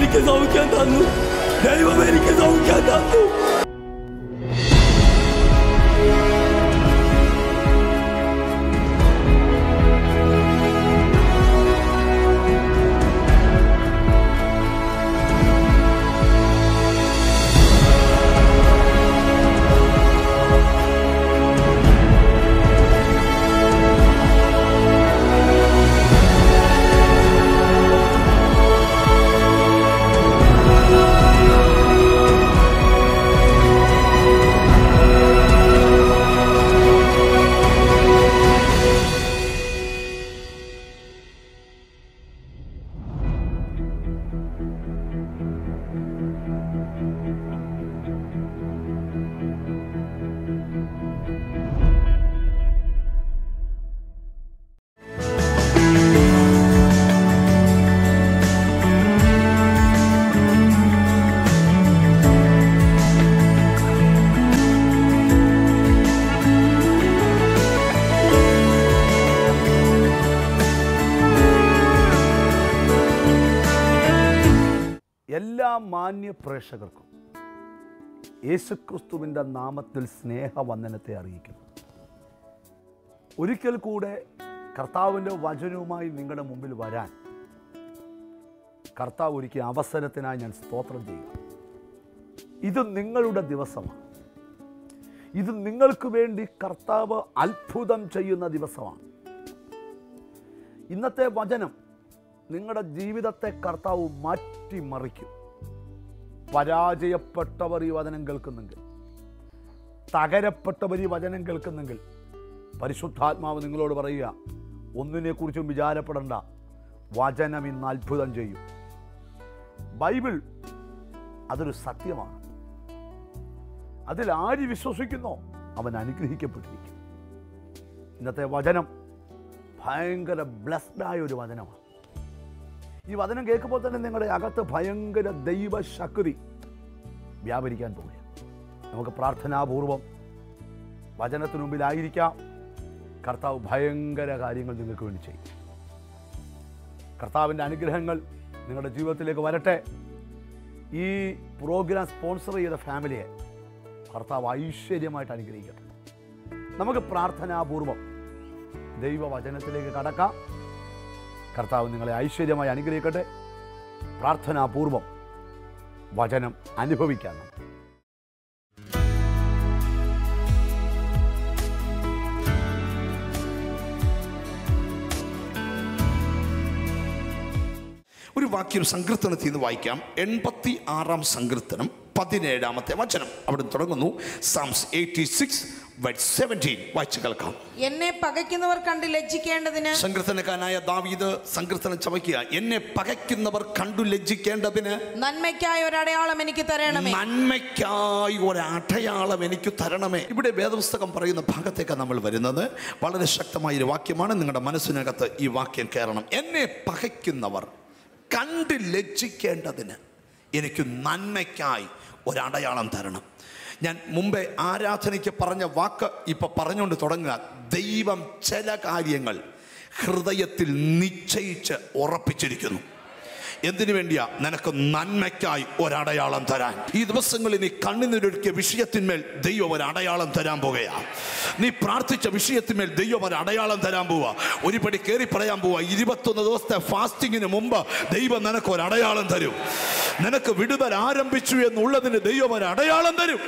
എനിക്ക് സൗഖ്യം തന്നു ദൈവം എനിക്ക് സൗഖ്യം തന്നു എല്ലാ മാന്യ പ്രേക്ഷകർക്കും യേശുക്രിസ്തുവിൻ്റെ നാമത്തിൽ സ്നേഹവന്ദനത്തെ അറിയിക്കുന്നു ഒരിക്കൽ കൂടെ കർത്താവിൻ്റെ വചനവുമായി നിങ്ങളുടെ മുമ്പിൽ വരാൻ കർത്താവ് ഒരുക്കിയ അവസരത്തിനായി ഞാൻ സ്തോത്രം ചെയ്യുക ഇത് നിങ്ങളുടെ ദിവസമാണ് ഇത് നിങ്ങൾക്ക് വേണ്ടി കർത്താവ് അത്ഭുതം ചെയ്യുന്ന ദിവസമാണ് ഇന്നത്തെ വചനം നിങ്ങളുടെ ജീവിതത്തെ കർത്താവ് മാറ്റിമറിക്കും പരാജയപ്പെട്ടവർ ഈ വചനം കേൾക്കുന്നെങ്കിൽ തകരപ്പെട്ടവർ ഈ വചനം കേൾക്കുന്നെങ്കിൽ പരിശുദ്ധാത്മാവ് നിങ്ങളോട് പറയുക ഒന്നിനെക്കുറിച്ചും വിചാരപ്പെടണ്ട വചനം ഇന്ന് അത്ഭുതം ചെയ്യും ബൈബിൾ അതൊരു സത്യമാണ് അതിൽ ആര് വിശ്വസിക്കുന്നോ അവൻ അനുഗ്രഹിക്കപ്പെട്ടിരിക്കും ഇന്നത്തെ വചനം ഭയങ്കര ബ്ലസ്ഡായ ഒരു വചനമാണ് ഈ വചനം കേൾക്കുമ്പോൾ തന്നെ നിങ്ങളുടെ അകത്ത് ഭയങ്കര ദൈവശക്തി വ്യാപരിക്കാൻ പോവുകയാണ് നമുക്ക് പ്രാർത്ഥനാപൂർവം വചനത്തിനു മുമ്പിലായിരിക്കാം കർത്താവ് ഭയങ്കര കാര്യങ്ങൾ നിങ്ങൾക്ക് വേണ്ടി ചെയ്യും കർത്താവിൻ്റെ അനുഗ്രഹങ്ങൾ നിങ്ങളുടെ ജീവിതത്തിലേക്ക് വരട്ടെ ഈ പ്രോഗ്രാം സ്പോൺസർ ചെയ്ത ഫാമിലിയെ കർത്താവ് ഐശ്വര്യമായിട്ട് അനുഗ്രഹിക്കട്ടെ നമുക്ക് പ്രാർത്ഥനാപൂർവം ദൈവവചനത്തിലേക്ക് കടക്കാം കർത്താവ് നിങ്ങളെ ഐശ്വര്യമായി അനുഗ്രഹിക്കട്ടെ പ്രാർത്ഥനാപൂർവം വചനം അനുഭവിക്കാൻ നമുക്ക് ഒരു വാക്യം സങ്കീർത്തനത്തിൽ നിന്ന് വായിക്കാം എൺപത്തി ആറാം സങ്കീർത്തനം പതിനേഴാമത്തെ വചനം അവിടെ തുടങ്ങുന്നു സാംസ് എയ്റ്റി സിക്സ് സെവൻറ്റീൻ വായിച്ചു കേൾക്കാം എന്നെ പകയ്ക്കുന്നവർ കണ്ട് ലജ്ജിക്കേണ്ടതിന് സങ്കീർത്തനക്കാരനായ ദാവീദ് സങ്കീർത്തനം ചവയ്ക്കുക എന്നെ പകയ്ക്കുന്നവർ കണ്ടു ലജ്ജിക്കേണ്ടതിന് നന്മയ്ക്കായ ഒരടയാളം എനിക്ക് തരണമേ നന്മയ്ക്കായി ഒരു അടയാളം എനിക്ക് തരണമേ ഇവിടെ വേദപുസ്തകം പറയുന്ന ഭാഗത്തേക്ക് നമ്മൾ വരുന്നത് വളരെ ശക്തമായ ഒരു വാക്യമാണ് നിങ്ങളുടെ മനസ്സിനകത്ത് ഈ വാക്യം കയറണം എന്നെ പകയ്ക്കുന്നവർ കണ്ട് ലജ്ജിക്കേണ്ടതിന് എനിക്ക് നന്മയ്ക്കായി ഒരടയാളം തരണം ഞാൻ മുമ്പേ ആരാധനയ്ക്ക് പറഞ്ഞ വാക്ക് ഇപ്പൊ പറഞ്ഞുകൊണ്ട് തുടങ്ങുക ദൈവം ചില കാര്യങ്ങൾ ഹൃദയത്തിൽ നിശ്ചയിച്ച് ഉറപ്പിച്ചിരിക്കുന്നു എന്തിനു വേണ്ടിയാ നിനക്ക് നന്മയ്ക്കായി ഒരടയാളം തരാൻ ഈ ദിവസങ്ങളിൽ നീ കണ്ണുനീരൊരുക്കിയ വിഷയത്തിന്മേൽ ദൈവം ഒരു അടയാളം തരാൻ പോകുകയാ നീ പ്രാർത്ഥിച്ച വിഷയത്തിന്മേൽ ദൈവം ഒരു അടയാളം തരാൻ പോവാ ഒരു പടി കയറി പറയാൻ പോവാ ഇരുപത്തൊന്ന് ദിവസത്തെ ഫാസ്റ്റിങ്ങിന് മുമ്പ് ദൈവം നിനക്ക് ഒരു അടയാളം തരും നിനക്ക് വിടുതൽ ആരംഭിച്ചു എന്നുള്ളതിന് ദൈവം ഒരു അടയാളം തരും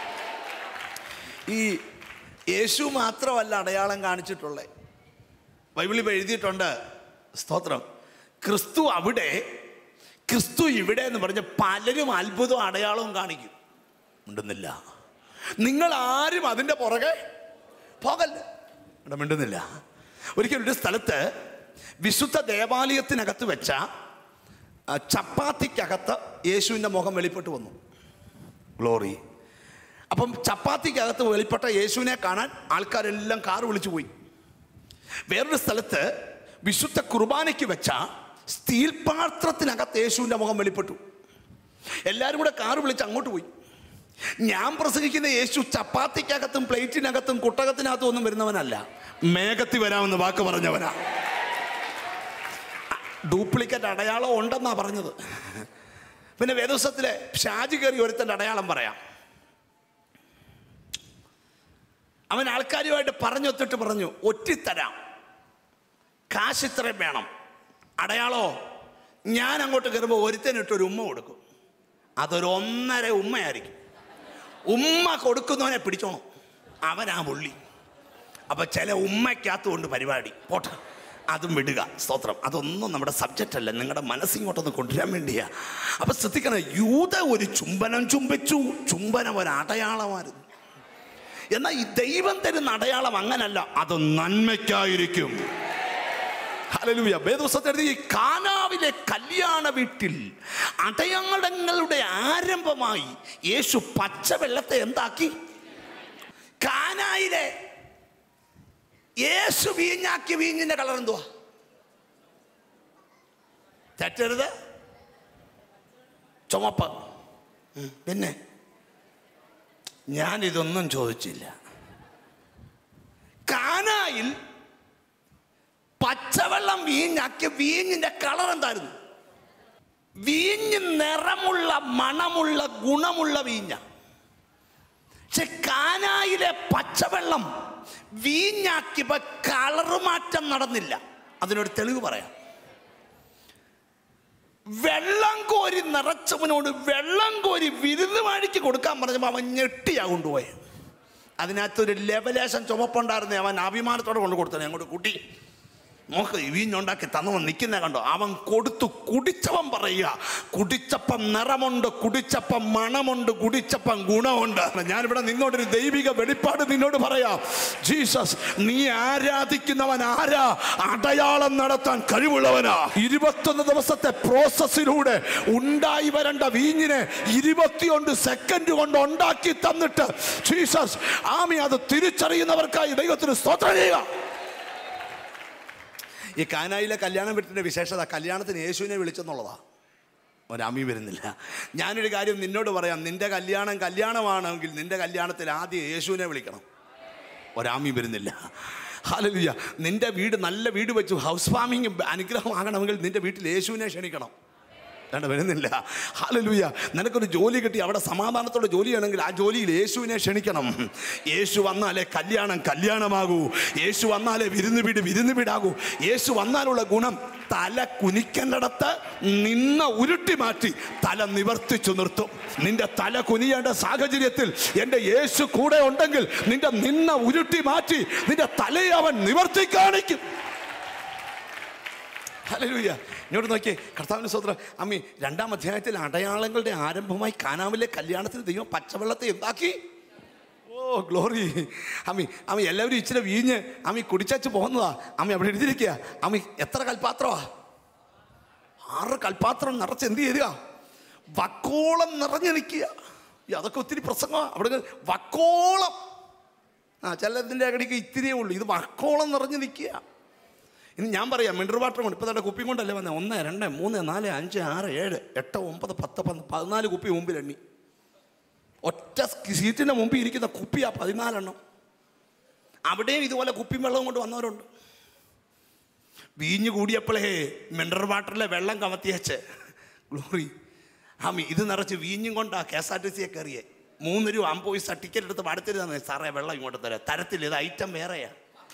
ഈ യേശു മാത്രമല്ല അടയാളം കാണിച്ചിട്ടുള്ളത് ബൈബിളിൽ ഇപ്പൊ എഴുതിയിട്ടുണ്ട് സ്തോത്രം ക്രിസ്തു അവിടെ ക്രിസ്തു ഇവിടെ എന്ന് പറഞ്ഞ് പലരും അത്ഭുതവും അടയാളവും കാണിക്കും മിണ്ടുന്നില്ല നിങ്ങൾ ആരും അതിൻ്റെ പുറകെ പോകല്ല ഇവിടെ മിണ്ടുന്നില്ല ഒരിക്കലും ഒരു സ്ഥലത്ത് വിശുദ്ധ ദേവാലയത്തിനകത്ത് വെച്ച ആ, ചപ്പാത്തിക്കകത്ത് യേശുവിൻ്റെ മുഖം വെളിപ്പെട്ട് വന്നു ഗ്ലോറി അപ്പം ചപ്പാത്തിക്കകത്ത് വെളിപ്പെട്ട യേശുവിനെ കാണാൻ ആൾക്കാരെല്ലാം കാർ വിളിച്ചു പോയി വേറൊരു സ്ഥലത്ത് വിശുദ്ധ കുർബാനയ്ക്ക് വെച്ച സ്റ്റീൽ പാത്രത്തിനകത്ത് യേശുവിൻ്റെ മുഖം വെളിപ്പെട്ടു എല്ലാവരും കൂടെ കാറ് വിളിച്ച് അങ്ങോട്ട് പോയി ഞാൻ പ്രസംഗിക്കുന്ന യേശു ചപ്പാത്തിക്കകത്തും പ്ലേറ്റിനകത്തും കുട്ടകത്തിനകത്തും ഒന്നും വരുന്നവനല്ല മേഘത്തി വരാമെന്ന് വാക്ക് പറഞ്ഞവനാ ഡ്യൂപ്ലിക്കേറ്റ് അടയാളം ഉണ്ടെന്നാ പറഞ്ഞത് പിന്നെ വേദോസത്തിലെ ഷാജി കയറി ഒരുത്തൻ്റെ അടയാളം പറയാം അവൻ ആൾക്കാരുമായിട്ട് പറഞ്ഞൊത്തിട്ട് പറഞ്ഞു ഒറ്റിത്തരാം കാശ് ഇത്രയും വേണം അടയാളോ ഞാൻ അങ്ങോട്ട് കയറുമ്പോൾ ഒരുത്തനിട്ട് ഒരു ഉമ്മ കൊടുക്കും അതൊരു ഒന്നര ഉമ്മയായിരിക്കും ഉമ്മ കൊടുക്കുന്നവനെ പിടിച്ചോണം അവനാ പുള്ളി അപ്പൊ ചില ഉമ്മയ്ക്കകത്ത് കൊണ്ട് പരിപാടി പോട്ടെ അതും വിടുക സ്തോത്രം അതൊന്നും നമ്മുടെ സബ്ജക്റ്റ് അല്ല നിങ്ങളുടെ മനസ്സിങ്ങോട്ടൊന്ന് കൊണ്ടുവരാൻ വേണ്ടിയാ അപ്പൊ ശ്രദ്ധിക്കണം യൂത ഒരു ചുംബനം ചുംബിച്ചു ചുംബനം ഒരു അടയാളമായിരുന്നു എന്നാൽ ഈ ദൈവം തരുന്ന അടയാളം അങ്ങനല്ല അത് നന്മയ്ക്കായിരിക്കും ഹല്ലേലൂയ. വേദപുസ്തകത്തിൽ എഴുതി, ഈ കാനാവിലെ കല്യാണ വീട്ടിൽ അടയാളങ്ങളുടെ ആരംഭമായി യേശു പച്ചവെള്ളത്തെ എന്താക്കി കാനായിലെ യേശു വീഞ്ഞാക്കിയ വീഞ്ഞിന്റെ കളർ എന്തുവാ തെറ്റരുത് ചുമപ്പ് ഉം, പിന്നെ ഞാനിതൊന്നും ചോദിച്ചില്ല കാനായിൽ പച്ചവെള്ളം വീഞ്ഞാക്കിയ വീഞ്ഞിന്റെ കളർ എന്തായിരുന്നു വീഞ്ഞ് നിറമുള്ള മണമുള്ള ഗുണമുള്ള വീഞ്ഞ പക്ഷെ കാനായിലെ പച്ചവെള്ളം വീഞ്ഞാക്കിയപ്പോ കളറ് മാറ്റം നടന്നില്ല അതിനൊരു തെളിവ് പറയാം വെള്ളം കോരി നിറച്ചവനോട് വെള്ളം കോരി വിരുന്ന് വാഴിക്ക് കൊടുക്കാൻ പറഞ്ഞപ്പോൾ അവൻ ഞെട്ടിയാ കൊണ്ടുപോയത് അതിനകത്തൊരു ലെവലേശം ചുമപ്പുണ്ടായിരുന്നു അവൻ അഭിമാനത്തോടെ കൊണ്ട് കൊടുത്തത് അങ്ങോട്ട് കൂട്ടി നോക്ക് വീഞ്ഞുണ്ടാക്കി തന്നവൻ നിൽക്കുന്ന കണ്ടോ അവൻ കൊടുത്തു കുടിച്ചവൻ പറയുക കുടിച്ചപ്പം നിറമുണ്ട് കുടിച്ചപ്പം മണമുണ്ട് കുടിച്ചപ്പം ഗുണമുണ്ട് ഞാനിവിടെ നിന്നോടൊരു ദൈവിക വെളിപ്പാട് നിന്നോട് പറയാം ജീസസ് നീ ആരാധിക്കുന്നവൻ ആരാ അടയാളം നടത്താൻ കഴിവുള്ളവനാ ഇരുപത്തൊന്ന് ദിവസത്തെ പ്രോസസ്സിലൂടെ ഉണ്ടായി വരേണ്ട വീഞ്ഞിനെ ഇരുപത്തിയൊന്ന് സെക്കൻഡ് കൊണ്ട് ഉണ്ടാക്കി തന്നിട്ട് ജീസസ് ആമി അത് തിരിച്ചറിയുന്നവർക്കായി ദൈവത്തിന് സ്തോത്രം ചെയ്യുക ഈ കാനായിലെ കല്യാണം വീട്ടിൻ്റെ വിശേഷത കല്യാണത്തിന് യേശുവിനെ വിളിച്ചെന്നുള്ളതാ ഒരാമി വരുന്നില്ല ഞാനൊരു കാര്യം നിന്നോട് പറയാം നിന്റെ കല്യാണം കല്യാണമാണെങ്കിൽ നിന്റെ കല്യാണത്തിൽ ആദ്യം യേശുവിനെ വിളിക്കണം ഒരാമി വരുന്നില്ല ഹാലലുയ്യ നിന്റെ വീട് നല്ല വീട് വെച്ചു ഹൗസ് വാമിങ് അനുഗ്രഹമാകണമെങ്കിൽ നിന്റെ വീട്ടിൽ യേശുവിനെ ക്ഷണിക്കണം വേണ്ട വരുന്നില്ല ഹാലലൂയ നിനക്കൊരു ജോലി കിട്ടി അവിടെ സമാധാനത്തോടെ ജോലി ചെയ്യണമെങ്കിൽ ആ ജോലിയിൽ യേശുവിനെ ക്ഷണിക്കണം യേശു വന്നാലേ കല്യാണം കല്യാണമാകൂ യേശു വന്നാലേ വിരുന്ന് വീട് വിരുന്ന് വീടാകൂ യേശു വന്നാലുള്ള ഗുണം തല കുനിക്കേണ്ടിടത്ത് നിന്ന ഉരുട്ടി മാറ്റി തല നിവർത്തിച്ചു നിർത്തും നിന്റെ തല കുനിയേണ്ട സാഹചര്യത്തിൽ എൻ്റെ യേശു കൂടെ ഉണ്ടെങ്കിൽ നിന്റെ നിന്ന ഉരുട്ടി മാറ്റി നിന്റെ തലയെ അവൻ നിവർത്തി കാണിക്കും ഹല്ലേലൂയ ഇങ്ങോട്ട് നോക്കിയേ കർത്താവിന് സ്വത്രം അമ്മി രണ്ടാം അധ്യായത്തിൽ അടയാളങ്ങളുടെ ആരംഭമായി കാനാവിലെ കല്യാണത്തിന് ദൈവം പച്ചവെള്ളത്തെ എന്താക്കി ഓ ഗ്ലോറി അമ്മി അമ്മി എല്ലാവരും ഇച്ചിരി വീഞ്ഞ് അമ്മി കുടിച്ചു പോകുന്നതാ അമ്മി അവിടെ എഴുതിയിരിക്കുക അമ്മി എത്ര കൽപ്പാത്രമാ ആറ് കൽപ്പാത്രം നിറച്ച് എന്ത് ചെയ്യുക വക്കോളം നിറഞ്ഞു നിൽക്കുക ഈ അതൊക്കെ ഒത്തിരി പ്രസംഗമാണ് അവിടെ ഇങ്ങനെ വക്കോളം ആ ചിലതിൻ്റെ അകടിക്ക് ഇത്തിരിയേ ഉള്ളൂ ഇത് വക്കോളം നിറഞ്ഞു നിൽക്കുക ഇനി ഞാൻ പറയാം മിനറൽ വാട്ടർ കൊണ്ട് ഇപ്പോൾ തന്നെ കുപ്പി കൊണ്ടല്ലേ വന്നത് ഒന്ന് രണ്ട് മൂന്ന് നാല് അഞ്ച് ആറ് ഏഴ് എട്ട് ഒമ്പത് പത്ത് പന്ത് പതിനാല് കുപ്പി മുമ്പിൽ എണ്ണി ഒറ്റ സീറ്റിൻ്റെ മുമ്പിൽ ഇരിക്കുന്ന കുപ്പിയാ പതിനാലെണ്ണം അവിടെയും ഇതുപോലെ കുപ്പിയും വെള്ളവും കൊണ്ട് വന്നവരുണ്ട് വീഞ്ഞു കൂടിയപ്പോഴേ മിനറൽ വാട്ടറിലെ വെള്ളം കമത്തിയച്ച് ഗ്ലോറി ആമി ഇത് നിറച്ച് വീഞ്ഞും കൊണ്ടാ കെ എസ് ആർ ടി സിയെ കയറിയേ മൂന്ന് രൂപ അമ്പത് പൈസ ടിക്കറ്റ് എടുത്ത് പാടത്തരുതാന്ന് സാറേ വെള്ളം ഇങ്ങോട്ട് തരാം തരത്തില്ല ഇത് ഐറ്റം വേറെയാ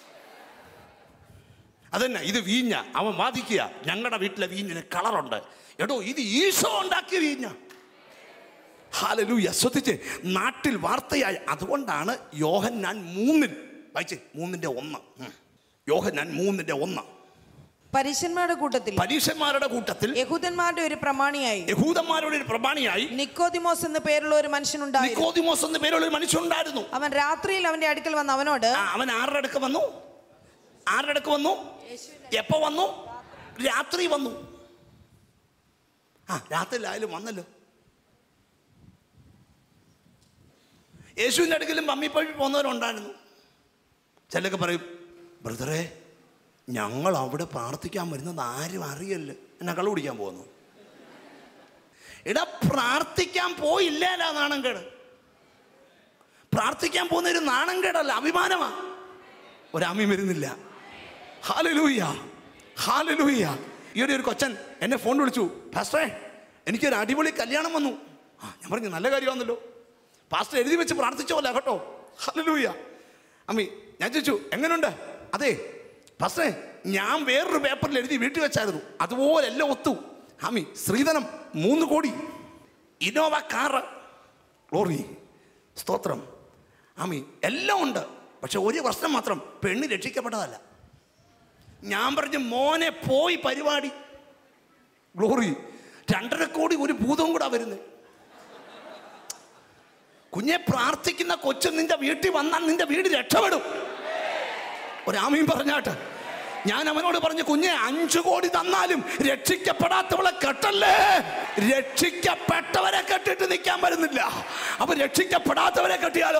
അതന്നെ ഇത് വീഞ്ഞ അവൻ വാദിക്കുക ഞങ്ങളുടെ വീട്ടിലെ വീഞ്ഞിന് കളറുണ്ട് എടോ ഇത് ഈശോ ഉണ്ടാക്കിയ വീഞ്ഞ ഹാലലൂയ ശ്രദ്ധിച്ച് നാട്ടിൽ വാർത്തയായി അതുകൊണ്ടാണ് യോഹൻ ഞാൻ മൂന്നിൽ വായിച്ചേ മൂന്നിന്റെ ഒന്ന് ഉം. യോഹൻ ഞാൻ മൂന്നിന്റെ ഒന്ന് പരീശന്മാരുടെ കൂട്ടത്തിൽ പരീക്ഷന്മാരുടെ കൂട്ടത്തിൽ യഹൂദന്മാരുടെ ഒരു പ്രമാണിയായി യഹൂദന്മാരുടെ ഒരു പ്രമാണിയായി നിക്കോദിമോസ് എന്ന് പേരുള്ള ഒരു മനുഷ്യനുണ്ടായിരുന്നു നിക്കോദിമോസ് എന്ന പേരുള്ള ഒരു മനുഷ്യനുണ്ടായിരുന്നു അവൻ രാത്രിയിൽ അവന്റെ അടുക്കൽ വന്ന് അവനോട് ആ, അവൻ ആരുടെ അടുക്ക് വന്നു ആരുടെ അടുക്ക് വന്നു എപ്പോ വന്നു രാത്രി വന്നു ആ രാത്രിയിലായാലും വന്നല്ലോ യേശുവിൻ്റെ അടുക്കലും പമ്മിപ്പഴി പോകുന്നവരുണ്ടായിരുന്നു ചിലൊക്കെ പറയും ബ്രദറെ ഞങ്ങൾ അവിടെ പ്രാർത്ഥിക്കാൻ വരുന്നത് ആരും അറിയല്ല എന്നെ കള്ളു കുടിക്കാൻ പോകുന്നു എടാ പ്രാർത്ഥിക്കാൻ പോയില്ലേലാ നാണംകേട് പ്രാർത്ഥിക്കാൻ പോകുന്ന ഒരു നാണംകേടല്ല അഭിമാനമാ ഒരാമി വരുന്നില്ല ഹാലലൂയ ഹാലലൂയ ഈ ഒരു കൊച്ചൻ എന്നെ ഫോൺ വിളിച്ചു ഫാസ്റ്റേ എനിക്കൊരു അടിപൊളി കല്യാണം വന്നു ആ ഞാൻ പറഞ്ഞു നല്ല കാര്യമാണല്ലോ പാസ്റ്റർ എഴുതി വെച്ച് പ്രാർത്ഥിച്ചോല്ല കേട്ടോ ഹല്ലേലൂയ അമ്മി ഞാൻ ചോദിച്ചു എങ്ങനെയുണ്ട് അതെ പാസ്റ്ററെ ഞാൻ വേറൊരു പേപ്പറിൽ എഴുതി വീട്ടിൽ വെച്ചായിരുന്നു അതുപോലെ എല്ലാം ഒത്തു അമ്മി ശ്രീധനം മൂന്ന് കോടി ഇനോവ കാറ് ലോറി സ്തോത്രം ആമി എല്ലാം ഉണ്ട് പക്ഷെ ഒരു പ്രശ്നം മാത്രം പെണ്ണ് രക്ഷിക്കപ്പെട്ടതല്ല ഞാൻ പറഞ്ഞു മോനെ പോയി പരിപാടി ഗ്ലോറി രണ്ടര കോടി ഒരു ഭൂതവും കൂടെ വരുന്നത് കുഞ്ഞെ പ്രാർത്ഥിക്കുന്ന കൊച്ചു നിന്റെ വീട്ടിൽ വന്നാൽ നിന്റെ വീട് രക്ഷപ്പെടും ഒരാമയും പറഞ്ഞാട്ട് ഞാൻ അവനോട് പറഞ്ഞു കുഞ്ഞെ അഞ്ചു കോടി തന്നാലും രക്ഷിക്കപ്പെടാത്തവളെ കെട്ടല്ലേ രക്ഷിക്കപ്പെട്ടവരെ കെട്ടിട്ട് നിൽക്കാൻ പറ്റുന്നില്ല അപ്പൊ രക്ഷിക്കപ്പെടാത്തവരെ കെട്ടിയാലോ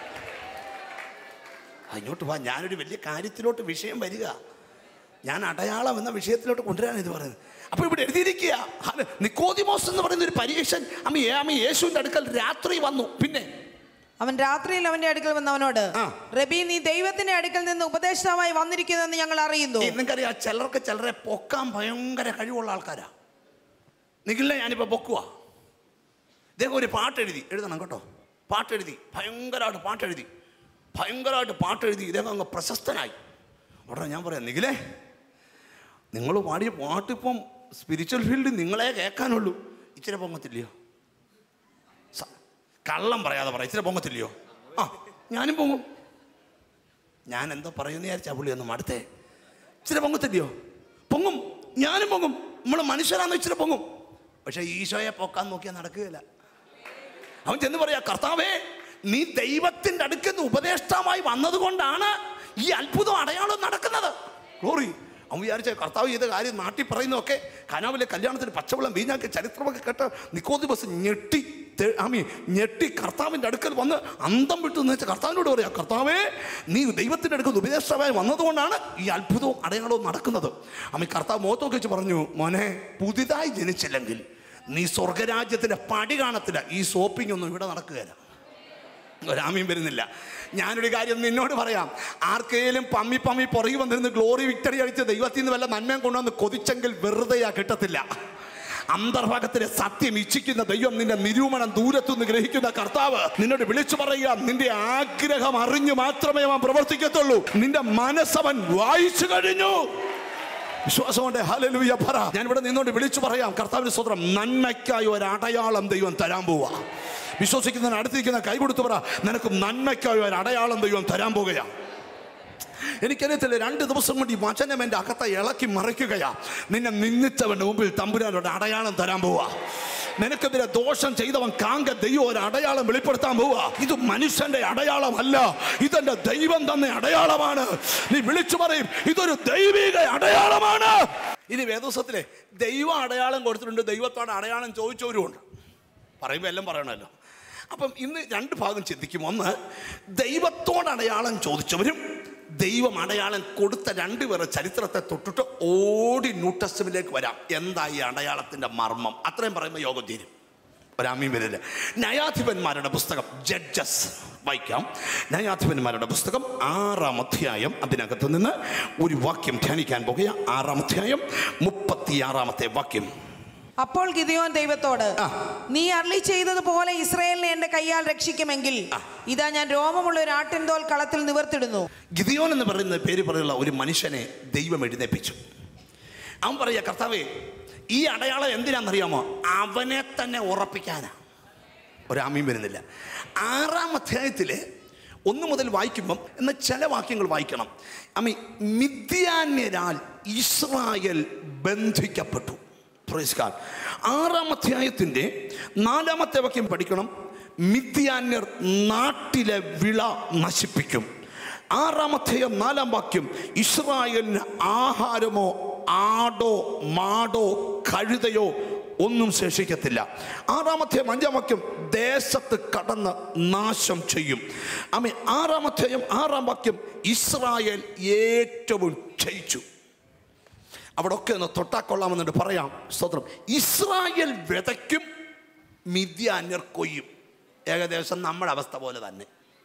ആ, ഇങ്ങോട്ട് വാ ഞാനൊരു വലിയ കാര്യത്തിലോട്ട് വിഷയം വരിക ഞാൻ അടയാളം എന്ന വിഷയത്തിലോട്ട് കൊണ്ടുവരാൻ ഇത് പറയുന്നത് അപ്പൊ ഇവിടെ എഴുതിയിരിക്കുക അത് നിക്കോദിമോസ് എന്ന് പറയുന്ന ഒരു പരീക്ഷൻ അമ്മ അമ്മ യേശുവിന്റെ അടുക്കൽ രാത്രി വന്നു പിന്നെ അവൻ രാത്രിയിൽ അവന്റെ അടുക്കൽ വന്ന് അവനോട് ആ. റബി നീ ദൈവത്തിന്റെ അടുക്കൽ നിന്ന് ഉപദേഷ്ടാവായി വന്നിരിക്കുന്നെന്ന് ഞങ്ങൾ അറിയുന്നു ഈ നിങ്ങൾക്കറിയാം ചിലർക്ക് ചിലരെ പൊക്കാൻ ഭയങ്കര കഴിവുള്ള ആൾക്കാരാ നിഖിലിനെ ഞാനിപ്പോൾ പൊക്കുക ഇദ്ദേഹം ഒരു പാട്ട് എഴുതി എഴുതണം കേട്ടോ പാട്ട് എഴുതി ഭയങ്കരമായിട്ട് പാട്ട് എഴുതി ഭയങ്കരമായിട്ട് പാട്ട് എഴുതി ഇദ്ദേഹം അങ്ങ് പ്രശസ്തനായി ഉടനെ ഞാൻ പറയാം നിഖിലേ നിങ്ങൾ പാടിയ പാട്ടിപ്പം സ്പിരിച്വൽ ഫീൽഡ് നിങ്ങളെ കേൾക്കാനുള്ളൂ ഇച്ചിരി പൊങ്ങത്തില്ലയോ സ- കള്ളം പറയാതെ പറ ഇച്ചിരി പൊങ്ങത്തില്ലയോ ആ ഞാനും പൊങ്ങും ഞാൻ എന്താ പറയുന്ന വിചാരിച്ചാ പുള്ളി ഒന്ന് മടുത്തേ ഇച്ചിരി പൊങ്ങത്തില്ലയോ പൊങ്ങും ഞാനും പൊങ്ങും നമ്മൾ മനുഷ്യരാന്ന് ഇച്ചിരി പൊങ്ങും പക്ഷെ ഈശോയെ പൊക്കാൻ നോക്കിയാൽ നടക്കുകയില്ല അവൻ ചെന്ന് പറയാ കർത്താവേ നീ ദൈവത്തിന്റെ അടുക്കുന്ന ഉപദേഷ്ടാമായി വന്നതുകൊണ്ടാണ് ഈ അത്ഭുതം അടയാളം നടക്കുന്നത് ഗ്ലോറി അവൻ വിചാരിച്ച കർത്താവ് ചെയ്ത കാര്യം നാട്ടിൽ പറയുന്നതൊക്കെ കനാവിലെ കല്യാണത്തിന് പച്ചവെള്ളം വീഞ്ഞാക്കി ചരിത്രമൊക്കെ കേട്ട് നിക്കോതി ബസ് ഞെട്ടി തെ- ആമി ഞെട്ടി കർത്താവിൻ്റെ അടുക്കൽ വന്ന് അന്തം വിട്ടു എന്ന് വെച്ചാൽ കർത്താവിനോട് പറയാം കർത്താവേ നീ ദൈവത്തിൻ്റെ അടുക്കൽ ഉപദേഷ്ടാവായി വന്നതുകൊണ്ടാണ് ഈ അത്ഭുതവും അടയാളവും നടക്കുന്നത് അമ്മ കർത്താവ് മുഖത്തൊക്കെ വെച്ച് പറഞ്ഞു മോനെ പുതിയതായി ജനിച്ചില്ലെങ്കിൽ നീ സ്വർഗരാജ്യത്തിന്റെ പടി കാണത്തില്ല ഈ സോപ്പിംഗ് ഒന്നും ഇവിടെ നടക്കുകയില്ല ഒരാമയും വരുന്നില്ല ഞാനൊരു കാര്യം നിന്നോട് പറയാം ആർക്കേലും പമ്മി പമ്മി പുറകെ വന്നിരുന്ന് ഗ്ലോറി വിക്ടറി അടിച്ച് ദൈവത്തിൽ നിന്ന് വല്ല നന്മയും കൊണ്ടുവന്ന് കൊതിച്ചെങ്കിൽ വെറുതെയാ കിട്ടത്തില്ല അന്തർഭാഗത്തിലെ സത്യം ഇച്ഛിക്കുന്ന ദൈവം നിന്റെ നിരൂപണം ദൂരത്തുനിന്ന് ഗ്രഹിക്കുന്ന കർത്താവ് നിന്നോട് വിളിച്ചു പറയുക നിന്റെ ആഗ്രഹം അറിഞ്ഞു മാത്രമേ അവൻ പ്രവർത്തിക്കത്തുള്ളൂ നിന്റെ മനസ്സവൻ വായിച്ചു കഴിഞ്ഞു വിശ്വാസം കൊണ്ട് ഹല്ലേലൂയ പറ ഞാൻ ഇവിടെ നിന്നോണ്ട് വിളിച്ചു പറയാം കർത്താവിന്റെ സ്വത്രം നന്മയ്ക്കായി ഒരു അടയാളം ദൈവം തരാൻ പോവാ വിശ്വസിക്കുന്നതിന് അടുത്തിരിക്കുന്ന കൈ കൊടുത്തു പറ നിനക്ക് നന്മയ്ക്കായി ഒരു അടയാളം ദൈവം തരാൻ പോകുകയാണ് എനിക്കറിയത്തില്ല രണ്ട് ദിവസം കൊണ്ട് ഈ വചനം എൻ്റെ അകത്തെ ഇളക്കി മറിക്കുകയാ നിന്നെ നിന്നിച്ചവന്റെ മുമ്പിൽ തമ്പുരാനോട് അടയാളം തരാൻ പോവാ നിനക്കെതിരെ ദോഷം ചെയ്തവൻ കാങ്ക ദൈവം ഒരു അടയാളം വെളിപ്പെടുത്താൻ പോവാ ഇത് മനുഷ്യന്റെ അടയാളമല്ല ഇതെന്റെ ദൈവം തന്നെ അടയാളമാണ് നീ വിളിച്ചു പറയും ഇതൊരു ദൈവിക അടയാളമാണ് ഇനി വേദോസത്തിലെ ദൈവം അടയാളം കൊടുത്തിട്ടുണ്ട് ദൈവത്തോട് അടയാളം ചോദിച്ചവരുമുണ്ട് പറയുമ്പോൾ എല്ലാം പറയണമല്ലോ അപ്പം ഇന്ന് രണ്ട് ഭാഗം ചിന്തിക്കും ഒന്ന് ദൈവത്തോട് അടയാളം ചോദിച്ചവരും ദൈവം അടയാളം കൊടുത്ത രണ്ടുപേരുടെ ചരിത്രത്തെ തൊട്ടിട്ട് ഓടി ന്യൂ ടെസ്റ്റമിലേക്ക് വരാം എന്താ ഈ അടയാളത്തിൻ്റെ മർമ്മം അത്രയും പറയുമ്പോൾ യോഗം തീരും ഒരാമയും വരില്ല ന്യായാധിപന്മാരുടെ പുസ്തകം ജഡ്ജസ് വായിക്കാം ന്യായാധിപന്മാരുടെ പുസ്തകം ആറാം അധ്യായം അതിനകത്ത് നിന്ന് ഒരു വാക്യം ധ്യാനിക്കാൻ പോകുക ആറാം അധ്യായം മുപ്പത്തിയാറാമത്തെ വാക്യം അപ്പോൾ ഗിദിയോൻ ദൈവത്തോട് ആ. നീ അരളി ചെയ്തതുപോലെ ഇസ്രയേലിനെ എന്റെ കയ്യാൽ രക്ഷിക്കുമെങ്കിൽ ഇതാ ഞാൻ രോമമുള്ള ഒരു ആട്ടിൻതോൽ കളത്തിൽ നിവർത്തിടുന്നു ഗിദിയോൻ എന്ന് പറയുന്ന പേര് പറയുന്ന ഒരു മനുഷ്യനെ ദൈവം എഴുന്നേപ്പിച്ചു അവൻ പറയുക കർത്താവേ ഈ അടയാളം എന്തിനാണെന്നറിയാമോ അവനെ തന്നെ ഉറപ്പിക്കാനാ ഒരാമയും വരുന്നില്ല ആറാം അധ്യായത്തിൽ ഒന്ന് മുതൽ വായിക്കുമ്പം എന്ന ചില വാക്യങ്ങൾ വായിക്കണം അമ്മ മിഥ്യാന്യരാൽ ഇസ്രായേൽ ബന്ധിക്കപ്പെട്ടു Praise God. ആറാം അധ്യായത്തിൻ്റെ നാലാമത്തെ വാക്യം പഠിക്കണം മിഥ്യാന്യർ നാട്ടിലെ വിള നശിപ്പിക്കും ആറാമധ്യായം നാലാം വാക്യം ഇസ്രായേലിന് ആഹാരമോ ആടോ മാടോ കഴുതയോ ഒന്നും ശേഷിക്കത്തില്ല ആറാമധ്യായം അഞ്ചാം വാക്യം ദേശത്ത് കടന്ന് നാശം ചെയ്യും ആമേ ആറാമധ്യായം ആറാം വാക്യം ഇസ്രായേൽ ഏറ്റവും ക്ഷയിച്ചു അവിടെ ഒക്കെ ഒന്ന് തൊട്ടാക്കൊള്ളാമെന്നുണ്ട് പറയാം സ്തോത്രം ഇസ്രായേൽ വിതയ്ക്കും മിഥ്യാന്യർ കൊയ്യും ഏകദേശം നമ്മുടെ അവസ്ഥ പോലെ തന്നെ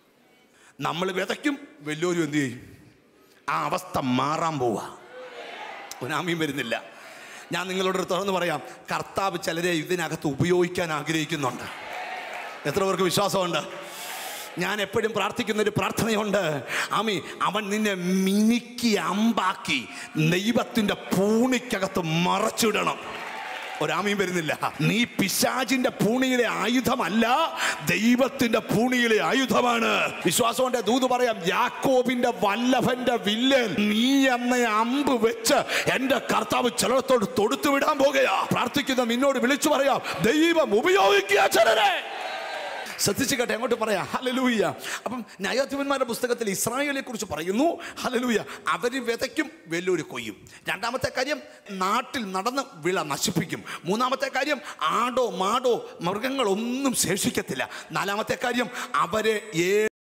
നമ്മൾ വിതയ്ക്കും വലിയൊരു എന്ത് ചെയ്യും ആ അവസ്ഥ മാറാൻ പോവാ ഒരാമയും വരുന്നില്ല ഞാൻ നിങ്ങളോട് ഒരു തുറന്ന് പറയാം കർത്താവ് ചിലരെ ഇതിനകത്ത് ഉപയോഗിക്കാൻ ആഗ്രഹിക്കുന്നുണ്ട് എത്ര പേർക്ക് വിശ്വാസമുണ്ട് ഞാൻ എപ്പോഴും പ്രാർത്ഥിക്കുന്ന ഒരു പ്രാർത്ഥനയുണ്ട് ആമി അവൻ നിന്നെ മിനുക്കി അമ്പാക്കി ദൈവത്തിൻ്റെ പൂണിക്കകത്ത് മറച്ചിടണം ഒരാമയും വരുന്നില്ല നീ പിശാചിന്റെ പൂണിയിലെ ആയുധമല്ല ദൈവത്തിന്റെ പൂണിയിലെ ആയുധമാണ് വിശ്വാസത്തിന്റെ ദൂത് പറയാം യാക്കോബിന്റെ വല്ലഭന്റെ വില്ലൻ നീ എന്ന അമ്പ് വെച്ച് എന്റെ കർത്താവ് ചിലത്തോട് തൊടുത്തു വിടാൻ പോകുകയാ പ്രാർത്ഥിക്കുന്ന നിന്നോട് വിളിച്ചു പറയാം ദൈവം ഉപയോഗിക്കുക ചിലരെ ശ്രദ്ധിച്ചു കേട്ടെ അങ്ങോട്ട് പറയാം ഹലലൂയ അപ്പം ന്യായാധിപന്മാരുടെ പുസ്തകത്തിൽ ഇസ്രായേലിനെ കുറിച്ച് പറയുന്നു ഹലലൂയ അവർ വിതയ്ക്കും വെല്ലൂര് കൊയ്യും രണ്ടാമത്തെ കാര്യം നാട്ടിൽ നടന്ന് വിള നശിപ്പിക്കും മൂന്നാമത്തെ കാര്യം ആടോ മാടോ മൃഗങ്ങളൊന്നും ശേഷിക്കത്തില്ല നാലാമത്തെ കാര്യം അവരെ ഏ